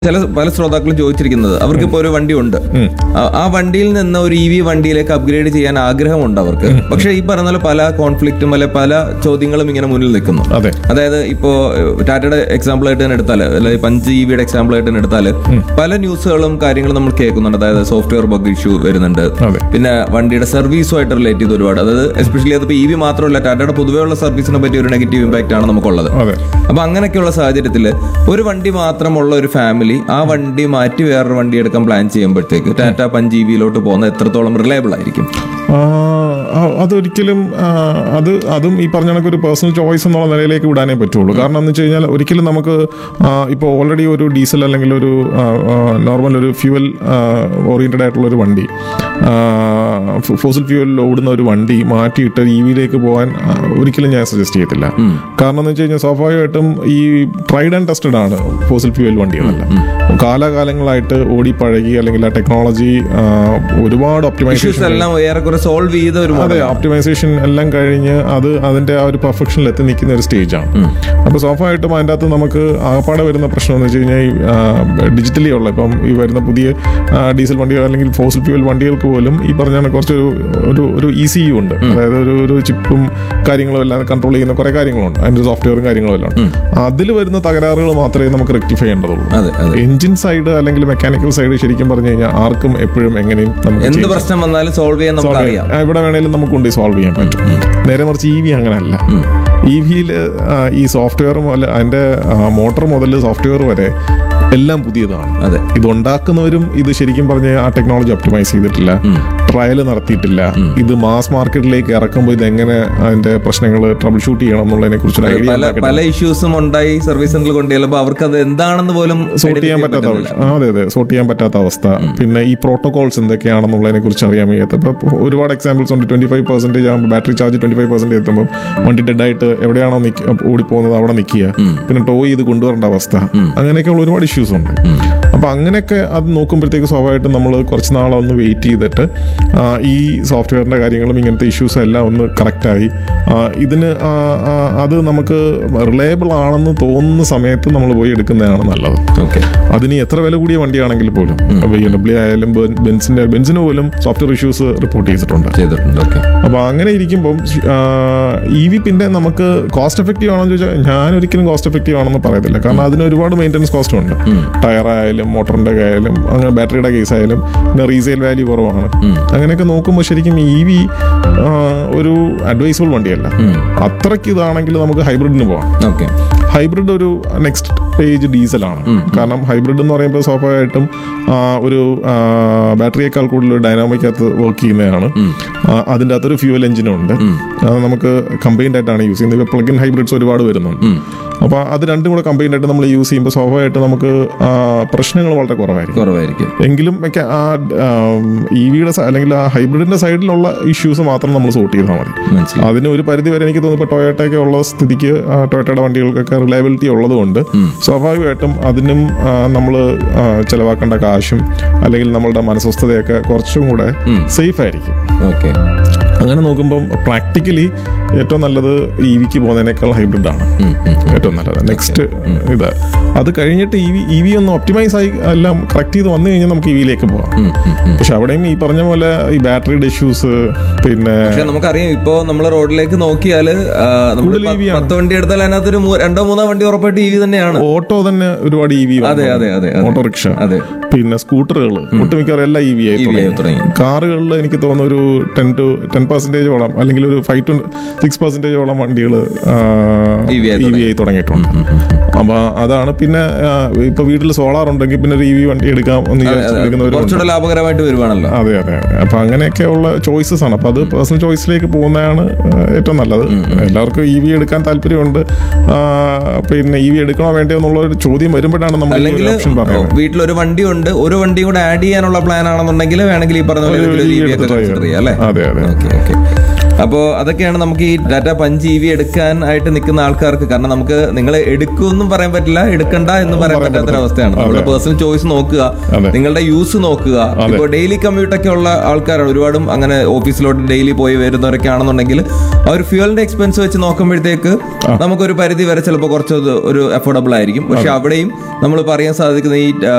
ചില പല ശ്രോതാക്കളും ചോദിച്ചിരിക്കുന്നത് അവർക്ക് ഇപ്പോൾ ഒരു വണ്ടി ഉണ്ട് ആ- ആ വണ്ടിയിൽ നിന്ന് ഒരു ഇ വി വണ്ടിയിലേക്ക് അപ്ഗ്രേഡ് ചെയ്യാൻ ആഗ്രഹമുണ്ട് അവർക്ക് പക്ഷേ ഈ പറഞ്ഞ പോലെ പല കോൺഫ്ലിക്റ്റും അല്ലെ പല ചോദ്യങ്ങളും ഇങ്ങനെ മുന്നിൽ നിൽക്കുന്നു അതെ അതായത് ഇപ്പോ ഏഹ്, ടാറ്റയുടെ എക്സാമ്പിൾ ആയിട്ട് തന്നെ എടുത്താൽ അല്ലെങ്കിൽ പഞ്ച് ഇ വിയുടെ എക്സാമ്പിൾ ആയിട്ട് തന്നെ എടുത്താൽ പല ന്യൂസുകളും കാര്യങ്ങളും നമ്മൾ കേൾക്കുന്നുണ്ട് അതായത് സോഫ്റ്റ്വെയർ ബഗ് ഇഷ്യൂ വരുന്നുണ്ട് അതെ. പിന്നെ വണ്ടിയുടെ സർവീസുമായിട്ട് റിലേറ്റ് ചെയ്ത് ഒരുപാട് അതായത് എസ്പെഷ്യലി അതിപ്പോൾ ഇ വി മാത്രമല്ല ടാറ്റയുടെ പൊതുവെയുള്ള സർവീസിനെ പറ്റി ഒരു നെഗറ്റീവ് ഇമ്പാക്റ്റ് ആണ് നമുക്കുള്ളത് അതെ അപ്പൊ അങ്ങനെയൊക്കെയുള്ള സാഹചര്യത്തിൽ ഒരു വണ്ടി മാത്രമുള്ള ഒരു ഫാമിലി ആ വണ്ടി മാറ്റി വേറൊരു വണ്ടി എടുക്കാൻ പ്ലാൻ ചെയ്യുമ്പോഴത്തേക്ക് ടാറ്റ പഞ്ച് ഇ വിയിലോട്ട് പോകുന്നത് എത്രത്തോളം റിലയബിൾ ആയിരിക്കും ആ, ആ, അതൊരിക്കലും ആ, അത് അതും ഈ പറഞ്ഞ കണക്ക് ഒരു പേഴ്സണൽ ചോയ്സ് എന്നുള്ള നിലയിലേക്ക് വിടാനേ പറ്റുള്ളൂ കാരണം എന്ന് വെച്ച് കഴിഞ്ഞാൽ ഒരിക്കലും നമുക്ക് ഇപ്പോൾ ഓൾറെഡി ഒരു ഡീസൽ അല്ലെങ്കിൽ ഒരു നോർമൽ ഒരു ഫ്യൂവൽ ഓറിയന്റഡ് ആയിട്ടുള്ള ഒരു വണ്ടി ഫോസിൽ ഫ്യൂവലിൽ ഓടുന്ന ഒരു വണ്ടി മാറ്റിയിട്ട് ഇ വിയിലേക്ക് പോകാൻ ആ, ഒരിക്കലും ഞാൻ സജസ്റ്റ് ചെയ്യത്തില്ല കാരണം എന്ന് വെച്ച് കഴിഞ്ഞാൽ സ്വാഭാവികമായിട്ടും ഈ ട്രൈഡ് ആൻഡ് ടെസ്റ്റഡ് ആണ് ഫോസിൽ ഫ്യൂവൽ വണ്ടികളല്ല കാലാകാലങ്ങളായിട്ട് ഓടി പഴകി അല്ലെങ്കിൽ ആ ടെക്നോളജി ഒരുപാട് ഒപ്റ്റിമൈസേഷൻ ഇഷ്യൂസ് എല്ലാം ഏറെക്കുറെ സോൾവ് ചെയ്ത ഒരു അതെ മോഡലാണ് ഒപ്റ്റിമൈസേഷൻ എല്ലാം കഴിഞ്ഞ് അത് അതിന്റെ ആ ഒരു പെർഫെക്ഷനിൽ എത്തി നിൽക്കുന്ന ഒരു സ്റ്റേജാണ് അപ്പോൾ സ്വാഭാവികമായിട്ടും അതിൻ്റെ അകത്ത് നമുക്ക് ആകപ്പാടെ വരുന്ന പ്രശ്നം എന്ന് വെച്ച് കഴിഞ്ഞാൽ ഡിജിറ്റലി ഉള്ള ഇപ്പം ഈ വരുന്ന പുതിയ ആ, ഡീസൽ വണ്ടികൾ അല്ലെങ്കിൽ ഫോസിൽ ഫ്യൂവൽ വണ്ടികൾക്ക് പോലും ഈ പറഞ്ഞ കണക്ക് കുറച്ചൊരു ഒരു ഒരു ഇ സി യു ഉണ്ട് അതായത് ഒരു ഒരു ചിപ്പും കാര്യങ്ങളും എല്ലാം കൺട്രോൾ ചെയ്യുന്ന കുറേ കാര്യങ്ങളുണ്ട് അതിൻ്റെ സോഫ്റ്റ്വെയറും കാര്യങ്ങളും എല്ലാം ഉണ്ട് അതിൽ വരുന്ന തകരാറുകൾ മാത്രമേ നമുക്ക് റെക്ടിഫൈ ചെയ്യേണ്ടതുള്ളൂ അതെ അതെ എഞ്ചിൻ സൈഡ് അല്ലെങ്കിൽ മെക്കാനിക്കൽ സൈഡ് ശരിക്കും പറഞ്ഞു കഴിഞ്ഞാൽ ആർക്കും എപ്പോഴും എങ്ങനെയും നമുക്ക് എന്ത് ചെയ്യാം. പ്രശ്നം വന്നാലും സോൾവ് ചെയ്യാൻ നമുക്ക് അറിയാം ആ, എവിടെ വേണേലും നമുക്ക് കൊണ്ട് സോൾവ് ചെയ്യാൻ പറ്റും നേരെ മറിച്ച് ഇ വി അങ്ങനല്ല ഇ വിയിൽ ഈ സോഫ്റ്റ്വെയർ മുതൽ അതിന്റെ മോട്ടോർ മുതൽ സോഫ്റ്റ്വെയർ വരെ എല്ലാം പുതിയതാണ് അതെ ഇത് ഉണ്ടാക്കുന്നവരും ഇത് ശരിക്കും പറഞ്ഞ ആ ടെക്നോളജി ഒപ്റ്റിമൈസ് ചെയ്തിട്ടില്ല ട്രയൽ നടത്തിയിട്ടില്ല ഇത് മാസ് മാർക്കറ്റിലേക്ക് ഇറക്കുമ്പോൾ ഇത് എങ്ങനെ അതിന്റെ പ്രശ്നങ്ങൾ ട്രബിൾ ഷൂട്ട് ചെയ്യണം എന്നുള്ളതിനെ കുറിച്ചൊരു പല ഐഡിയ പല ഇഷ്യൂസും ഉണ്ടായി സർവീസ് സെന്ററിൽ കൊണ്ടുചെല്ലുമ്പോൾ അവർക്ക് അത് എന്താണെന്ന് പോലും സോർട്ട് ചെയ്യാൻ identify പറ്റാത്ത പറ്റുന്നില്ല. അവസ്ഥ ആ, അതെ അതെ സോർട്ട് ചെയ്യാൻ പറ്റാത്ത അവസ്ഥ പിന്നെ ഈ പ്രോട്ടോകോൾസ് എന്തൊക്കെയാണെന്നുള്ളതിനെ കുറിച്ച് അറിയാൻ വയ്യാത്ത ഇപ്പോൾ ഒരുപാട് എക്സാമ്പിൾസ് ഉണ്ട് ട്വന്റി ഫൈവ് പെർസെന്റേജ് ആകുമ്പോൾ battery charge twenty five percentage എത്തുമ്പോൾ വണ്ടി ഡെഡ് ആയിട്ട് എവിടെയാണോ നിക്ക- ഓടിപ്പോകുന്നത് അവിടെ നിൽക്കുക പിന്നെ ടോ ചെയ്ത് കൊണ്ടുവരേണ്ട അവസ്ഥ അങ്ങനെയൊക്കെയുള്ള ഒരുപാട് ഇഷ്യൂസ് ഉണ്ട് അപ്പൊ അങ്ങനെയൊക്കെ അത് നോക്കുമ്പോഴത്തേക്ക് സ്വാഭാവികമായിട്ടും നമ്മൾ കുറച്ച് നാളൊന്ന് വെയിറ്റ് ചെയ്തിട്ട് ആ, ഈ സോഫ്റ്റ്വെയറിന്റെ കാര്യങ്ങളും ഇങ്ങനത്തെ ഇഷ്യൂസ് എല്ലാം ഒന്ന് കറക്റ്റായി ഇതിന് ആ, ആ, അത് നമുക്ക് റിലയബിൾ ആണെന്ന് തോന്നുന്ന സമയത്ത് നമ്മൾ പോയി എടുക്കുന്നതാണ് നല്ലത് ഓക്കെ അതിന് എത്ര വില കൂടിയ വണ്ടിയാണെങ്കിൽ പോലും ബി എം ഡബ്ല്യു ആയാലും ബെൻ- ബെൻസിന്റെ ബെൻസിന് പോലും സോഫ്റ്റ്വെയർ ഇഷ്യൂസ് റിപ്പോർട്ട് ചെയ്തിട്ടുണ്ട് ചെയ്തിട്ടുണ്ട് ഓക്കെ അപ്പൊ അങ്ങനെ ഇരിക്കുമ്പം ഇ വി പിന്നെ നമുക്ക് കോസ്റ്റ് എഫക്റ്റീവ് ആണെന്ന് ചോദിച്ചാൽ ഞാൻ ഒരിക്കലും കോസ്റ്റ് എഫക്റ്റീവ് ആണെന്ന് പറയത്തില്ല കാരണം അതിന് ഒരുപാട് മെയിൻ്റനൻസ് കോസ്റ്റ് ഉണ്ട് ടയർ ആയാലും മോട്ടറിന്റെ ആയാലും അങ്ങനെ ബാറ്ററിയുടെ കേസ് ആയാലും പിന്നെ റീസെയിൽ വാല്യൂ കുറവാണ് അങ്ങനെയൊക്കെ നോക്കുമ്പോൾ ശരിക്കും ഇ വി ഒരു അഡ്വൈസബിൾ വണ്ടിയല്ല അത്രയ്ക്ക് ഇതാണെങ്കിൽ നമുക്ക് ഹൈബ്രിഡിന് പോകാം ഓക്കെ ഹൈബ്രിഡ് ഒരു നെക്സ്റ്റ് പേജ് ഡീസലാണ് കാരണം ഹൈബ്രിഡ് എന്ന് പറയുമ്പോൾ സ്വാഭാവികമായിട്ടും ആ, ഒരു ബാറ്ററിയേക്കാൾ കൂടുതൽ ഡൈനാമിക്കകത്ത് വർക്ക് ചെയ്യുന്നതാണ് ആ, അതിൻ്റെ അകത്തൊരു ഫ്യൂവൽ എഞ്ചിനുണ്ട് അത് നമുക്ക് കമ്പൈൻഡ് ആയിട്ടാണ് യൂസ് ചെയ്യുന്നത് ഇപ്പോൾ പ്ലഗ് ഇൻ ഹൈബ്രിഡ്സ് ഒരുപാട് വരുന്നുണ്ട് അപ്പോൾ അത് രണ്ടും കൂടെ കമ്പൈൻഡ് ആയിട്ട് നമ്മൾ യൂസ് ചെയ്യുമ്പോൾ സ്വാഭാവികമായിട്ട് നമുക്ക് ആ, പ്രശ്നങ്ങൾ വളരെ കുറവായിരിക്കും കുറവായിരിക്കും എങ്കിലും ഒക്കെ ആ ഇ വിയുടെ അല്ലെങ്കിൽ ആ ഹൈബ്രിഡിന്റെ സൈഡിലുള്ള ഇഷ്യൂസ് മാത്രം നമ്മൾ സോർട്ട് ചെയ്താൽ മതി മനസ്സിലായി അതിന് ഒരു പരിധി വരെ എനിക്ക് തോന്നുന്നു ഇപ്പോൾ ടൊയോട്ടയൊക്കെ ഉള്ള സ്ഥിതിക്ക് ആ, ടൊയോട്ടയുടെ വണ്ടികൾക്കൊക്കെ റിലയബിലിറ്റി ഉള്ളതുകൊണ്ട് സ്വാഭാവികമായിട്ടും അതിനും നമ്മൾ ചിലവാക്കേണ്ട കാശും അല്ലെങ്കിൽ നമ്മളുടെ മനസ്വസ്ഥതയൊക്കെ കുറച്ചും കൂടെ സേഫ് ആയിരിക്കും ഓക്കെ അങ്ങനെ നോക്കുമ്പം പ്രാക്ടിക്കലി ഏറ്റവും നല്ലത് ഇ വിക്ക് പോകുന്നതിനേക്കാൾ ഹൈബ്രിഡാണ് ഏറ്റവും നല്ലത് നെക്സ്റ്റ് ഇത് അത് കഴിഞ്ഞിട്ട് ഇ വി ഇ വി ഒന്ന് ഒപ്റ്റിമൈസ് ആയി എല്ലാം കറക്റ്റ് ചെയ്ത് വന്നു കഴിഞ്ഞാൽ നമുക്ക് ഇ വിയിലേക്ക് പോകാം പക്ഷെ അവിടെയും ഈ പറഞ്ഞ പോലെ ഈ ബാറ്ററിയുടെ ഇഷ്യൂസ് പിന്നെ പക്ഷെ നമുക്കറിയാം ഇപ്പോ നമ്മൾ റോഡിലേക്ക് നോക്കിയാല് ആ, നമ്മള് കൂടുതൽ EV ആണ്. പത്ത് വണ്ടി എടുത്താൽ അതിനകത്തൊരു മൂ- രണ്ടോ മൂന്നോ വണ്ടി ഉറപ്പായിട്ട് ഇ വി തന്നെയാണ് ഓട്ടോ തന്നെ ഒരുപാട് ഇ വി അതെ, അതെ, അതെ, അതെ. ഓട്ടോറിക്ഷ അതെ പിന്നെ സ്കൂട്ടറുകൾ ഒട്ടുമിക്കവാറും എല്ലാം ഇ വി ആയി EV ആയി തുടങ്ങി. തുടങ്ങി. കാറുകളിൽ എനിക്ക് തോന്നുന്നു ഒരു ടെൻ ടു ടെൻ പെർസെന്റേജോളം അല്ലെങ്കിൽ ഒരു ഫൈവ് ടു സിക്സ് പെർസെന്റേജോളം വണ്ടികൾ EV ആയി ഇ വി ആയി തുടങ്ങിയിട്ടുണ്ട് അപ്പൊ അതാണ് പിന്നെ ആ, ഇപ്പൊ വീട്ടിൽ സോളാർ ഉണ്ടെങ്കിൽ പിന്നെ ഒരു ഇ വി വണ്ടി എടുക്കാം എന്ന് വിചാരിച്ച് എടുക്കുന്നവരുണ്ട് കുറച്ചുകൂടെ ലാഭകരമായിട്ട് വരുവാണല്ലോ അതെ അതെ അതെ അപ്പൊ അങ്ങനെയൊക്കെയുള്ള ചോയ്സസ് ആണ് അപ്പൊ അത് പേഴ്സണൽ ചോയ്സിലേക്ക് പോകുന്നതാണ് ആ, ഏറ്റവും നല്ലത് എല്ലാവർക്കും ഇ വി എടുക്കാൻ താല്പര്യമുണ്ട് ആ, പിന്നെ ഇ വി എടുക്കണോ വേണ്ടയോ എന്നുള്ള ഒരു ചോദ്യം വരുമ്പോഴാണ് നമ്മൾ ഈ അല്ലെങ്കിൽ ഒരു ഓപ്ഷൻ പറയുന്നത് വീട്ടിൽ ഒരു വണ്ടി ഉണ്ട് ഒരു വണ്ടി കൂടെ ആഡ് ചെയ്യാനുള്ള പ്ലാൻ ആണെന്നുണ്ടെങ്കിൽ വേണമെങ്കിൽ ഈ പറഞ്ഞ പോലെ ഒരു ഒരു EV EV ഒക്കെ എടുത്ത് try consider ചെയ്യാം അല്ലേ അതെ അതെ ഓക്കെ ഓക്കെ അപ്പോൾ അതൊക്കെയാണ് നമുക്ക് ഈ ടാറ്റ പഞ്ച് ഇ വി എടുക്കാൻ ആയിട്ട് നിൽക്കുന്ന ആൾക്കാർക്ക് കാരണം നമുക്ക് നിങ്ങൾ എടുക്കുമെന്നും പറയാൻ പറ്റില്ല എടുക്കണ്ട എന്ന് പറയാൻ പറ്റാത്തൊരവസ്ഥയാണ് നമ്മുടെ പേഴ്സണൽ ചോയ്സ് നോക്കുക അതെ. നിങ്ങളുടെ യൂസ് നോക്കുക ഇപ്പോൾ ഡെയിലി കമ്മ്യൂട്ട് ഒക്കെ ഉള്ള ആൾക്കാരാണ് ഒരുപാടും അങ്ങനെ ഓഫീസിലോട്ട് ഡെയിലി പോയി വരുന്നവരൊക്കെ ആണെന്നുണ്ടെങ്കിൽ ആ ഒരു ഫ്യൂവലിന്റെ എക്സ്പെൻസ് വെച്ച് നോക്കുമ്പോഴത്തേക്ക് നമുക്കൊരു പരിധി വരെ ചിലപ്പോൾ കുറച്ച് ഒരു അഫോർഡബിൾ ആയിരിക്കും പക്ഷെ അവിടെയും നമ്മൾ പറയാൻ സാധിക്കുന്ന ഈ